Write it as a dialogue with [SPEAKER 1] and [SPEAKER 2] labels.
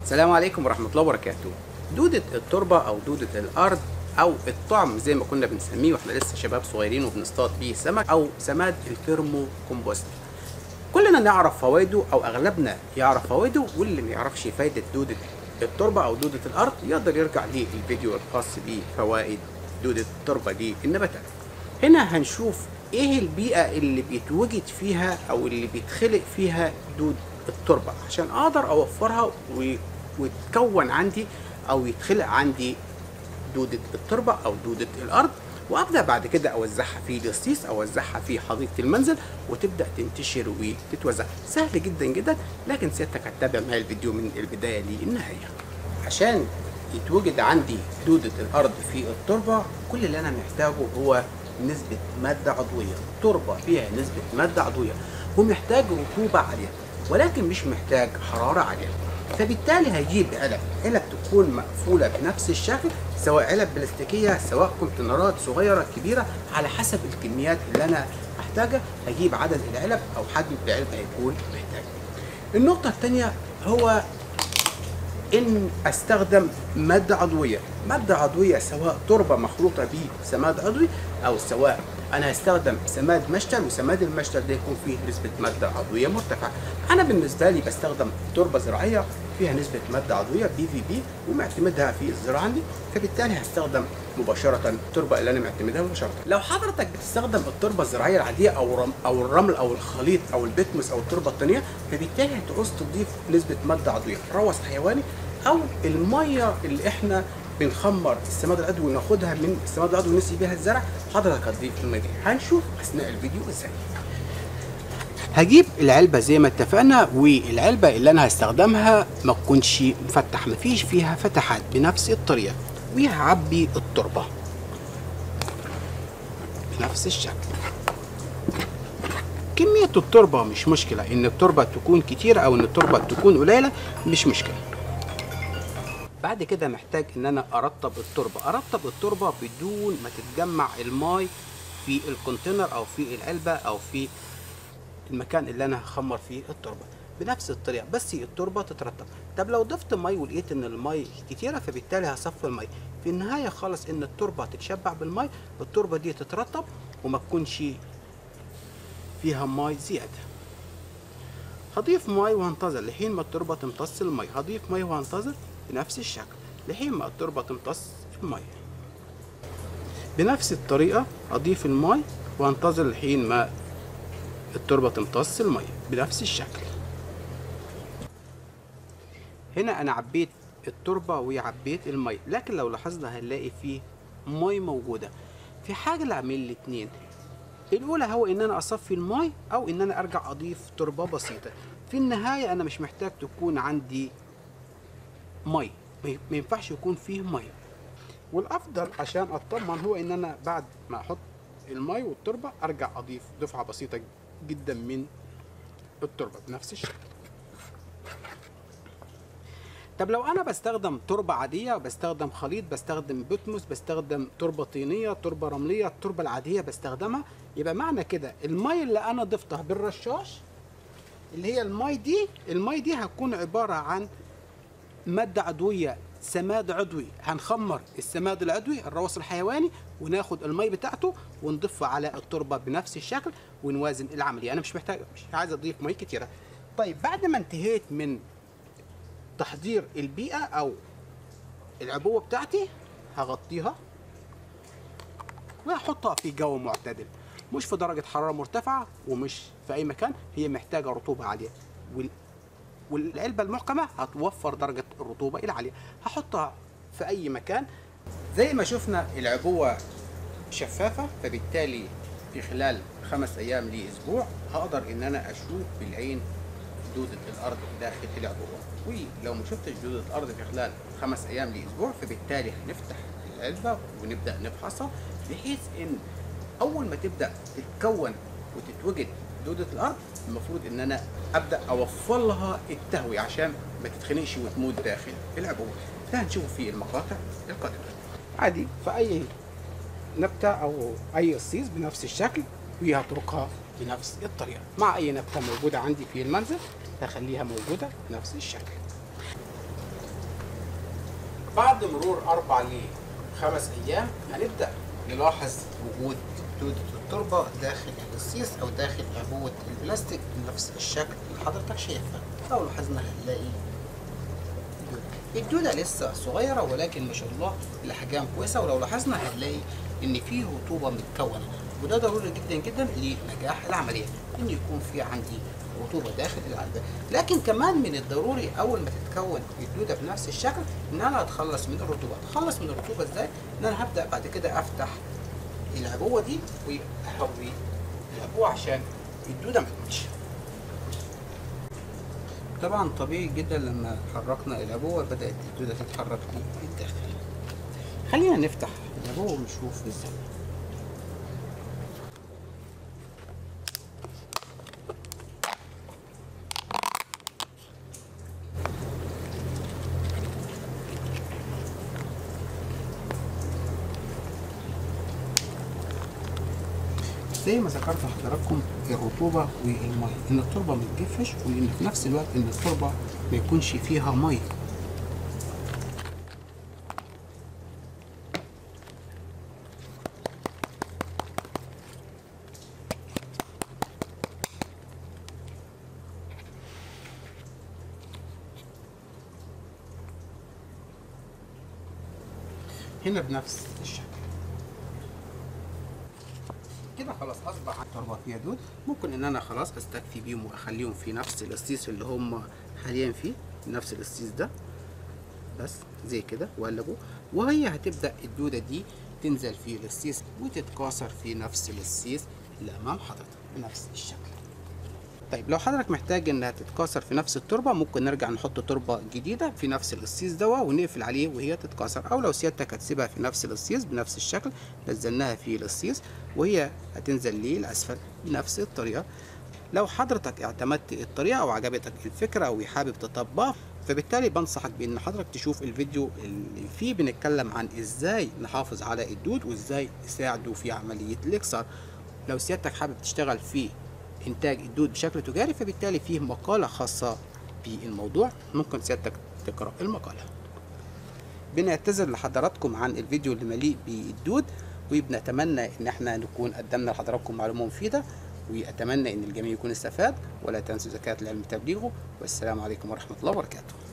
[SPEAKER 1] السلام عليكم ورحمة الله وبركاته دودة التربة أو دودة الأرض أو الطعم زي ما كنا بنسميه واحنا لسه شباب صغيرين وبنصطاد بيه سمك أو سماد الفيرمو كومبوست كلنا نعرف فوائده أو أغلبنا يعرف فوائده واللي ما يعرفش فايدة دودة التربة أو دودة الأرض يقدر يرجع للفيديو الخاص بفوائد دودة التربة للنباتات هنا هنشوف ايه البيئة اللي بيتوجد فيها او اللي بيتخلق فيها دود التربة عشان اقدر اوفرها و... وتكون عندي او يتخلق عندي دودة التربة او دودة الارض وابدا بعد كده اوزعها في القصيص اوزعها في حديقة المنزل وتبدا تنتشر وتتوزع سهل جدا جدا لكن سيادتك هتتابع معايا الفيديو من البداية للنهاية عشان يتوجد عندي دودة الأرض في التربة كل اللي أنا محتاجه هو نسبة مادة عضوية تربة فيها نسبة مادة عضوية ومحتاج رطوبة عالية ولكن مش محتاج حرارة عالية فبالتالي هجيب علب علب تكون مقفولة بنفس الشكل سواء علب بلاستيكية سواء كونتينرات صغيرة كبيرة على حسب الكميات اللي أنا محتاجها هجيب عدد العلب أو حجم العلب هيكون محتاج النقطة الثانية هو ان استخدم ماده عضويه ماده عضويه سواء تربه مخلوطه بسماد عضوي او سواء انا هستخدم سماد مشتل وسماد المشتل ده يكون فيه نسبه ماده عضويه مرتفعه انا بالنسبه لي بستخدم تربه زراعيه فيها نسبه ماده عضويه بي في بي ومعتمدها في الزراعه عندي فبالتالي هستخدم مباشره التربه اللي انا معتمدها مباشره لو حضرتك بتستخدم التربه الزراعيه العاديه او رم او الرمل او الخليط او البتموس او التربه الطينيه فبالتالي هتعوز تضيف نسبه ماده عضويه روث حيواني او الميه اللي احنا بنخمر السماد العضوي وناخدها من السماد العضوي ونسقي بيها الزرع حضرتك هتضيف الميه دي هنشوف اثناء الفيديو ازاي هجيب العلبة زي ما اتفقنا والعلبة اللي انا هستخدمها ما تكونش مفتح مفيش فيها فتحات بنفس الطريقة وهعبي التربة بنفس الشكل كمية التربة مش مشكلة ان التربة تكون كتيرة او ان التربة تكون قليلة مش مشكلة بعد كده محتاج ان انا ارطب التربه ارطب التربه بدون ما تتجمع الماي في الكونتينر او في العلبه او في المكان اللي انا هخمر فيه التربه بنفس الطريقه بس التربه تترطب طب لو ضفت مي ولقيت ان المي كتيره فبالتالي هصفي المي في النهايه خالص ان التربه تتشبع بالمي التربه دي تترطب وما تكونش فيها مي زياده هضيف مي وهنتظر لحين ما التربه تمتص المي هضيف مي وهنتظر بنفس الشكل لحين ما التربة تمتص المية بنفس الطريقة أضيف الماء وأنتظر لحين ما التربة تمتص المية بنفس الشكل هنا أنا عبيت التربة وعبيت المية لكن لو لاحظنا هنلاقي فيه مي موجودة في حاجة لأعمل الاتنين الأولى هو إن أنا أصفي الماء أو إن أنا أرجع أضيف تربة بسيطة في النهاية أنا مش محتاج تكون عندي مي ما ينفعش يكون فيه مي والافضل عشان اطمن هو ان انا بعد ما احط المي والتربه ارجع اضيف دفعه بسيطه جدا من التربه بنفس الشكل طب لو انا بستخدم تربه عاديه بستخدم خليط بستخدم بتموس بستخدم تربه طينيه تربه رمليه التربه العاديه بستخدمها يبقى معنى كده المي اللي انا ضفتها بالرشاش اللي هي المي دي المي دي هتكون عباره عن مادة عضوية سماد عضوي هنخمر السماد العضوي الروث الحيواني وناخد المي بتاعته ونضيفه على التربة بنفس الشكل ونوازن العملية أنا مش محتاج مش عايز أضيف مي كتيرة طيب بعد ما انتهيت من تحضير البيئة أو العبوة بتاعتي هغطيها وهحطها في جو معتدل مش في درجة حرارة مرتفعة ومش في أي مكان هي محتاجة رطوبة عالية والعلبه المحكمه هتوفر درجه الرطوبه العاليه هحطها في اي مكان زي ما شفنا العبوه شفافه فبالتالي في خلال خمس ايام لاسبوع هقدر ان انا اشوف بالعين دوده الارض داخل العبوه ولو ما شفتش دوده الارض في خلال خمس ايام لاسبوع فبالتالي هنفتح العلبه ونبدا نفحصها بحيث ان اول ما تبدا تتكون وتتوجد دوده الارض المفروض ان انا ابدا اوفر لها التهويه عشان ما تتخنقش وتموت داخل العبوه ده هنشوفه في المقاطع القادمه عادي في اي نبته او اي قصيص بنفس الشكل وهتركها بنفس الطريقه مع اي نبته موجوده عندي في المنزل هخليها موجوده بنفس الشكل بعد مرور أربع لخمس أيام هنبدأ نلاحظ وجود دودة التربة داخل القصيص أو داخل عبوة البلاستيك بنفس الشكل اللي حضرتك شايفها لو لاحظنا هنلاقي الدودة. الدودة لسه صغيرة ولكن ما شاء الله الأحجام كويسة ولو لاحظنا هنلاقي إن فيه رطوبة متكونة وده ضروري جدا جدا لنجاح العملية إن يكون في عندي رطوبة داخل العلبة لكن كمان من الضروري أول ما تتكون الدودة بنفس الشكل إن أنا أتخلص من الرطوبة أتخلص من الرطوبة إزاي؟ إن أنا هبدأ بعد كده أفتح العبوة دي وأهوي العبوة عشان الدودة ما تموتش طبعا طبيعي جدا لما حركنا العبوة بدأت الدودة تتحرك في الداخل خلينا نفتح العبوة ونشوف ازاي زي ما ذكرت لحضراتكم الرطوبة والمية إن التربة ما تجفش وإن في نفس الوقت إن التربة ما يكونش فيها مية هنا بنفس الشكل كده خلاص اصبح التربه فيها دود ممكن ان انا خلاص استكفي بيهم واخليهم في نفس القصيص اللي هم حاليا فيه نفس القصيص ده بس زي كده واقلبه وهي هتبدا الدوده دي تنزل في القصيص وتتكاثر في نفس القصيص اللي امام حضرتك بنفس الشكل طيب لو حضرتك محتاج انها تتكاثر في نفس التربه ممكن نرجع نحط تربه جديده في نفس القصيص دوا ونقفل عليه وهي تتكاثر او لو سيادتك هتسيبها في نفس القصيص بنفس الشكل نزلناها في القصيص وهي هتنزل ليه لاسفل بنفس الطريقه لو حضرتك اعتمدت الطريقه او عجبتك الفكره او حابب تطبقها فبالتالي بنصحك بان حضرتك تشوف الفيديو اللي فيه بنتكلم عن ازاي نحافظ على الدود وازاي نساعده في عمليه الاكسار لو سيادتك حابب تشتغل في انتاج الدود بشكل تجاري فبالتالي فيه مقاله خاصه بالموضوع ممكن سيادتك تقرا المقاله بنعتذر لحضراتكم عن الفيديو اللي مليء بالدود وبنتمنى ان احنا نكون قدمنا لحضراتكم معلومه مفيده واتمنى ان الجميع يكون استفاد ولا تنسوا زكاه العلم تبليغه والسلام عليكم ورحمه الله وبركاته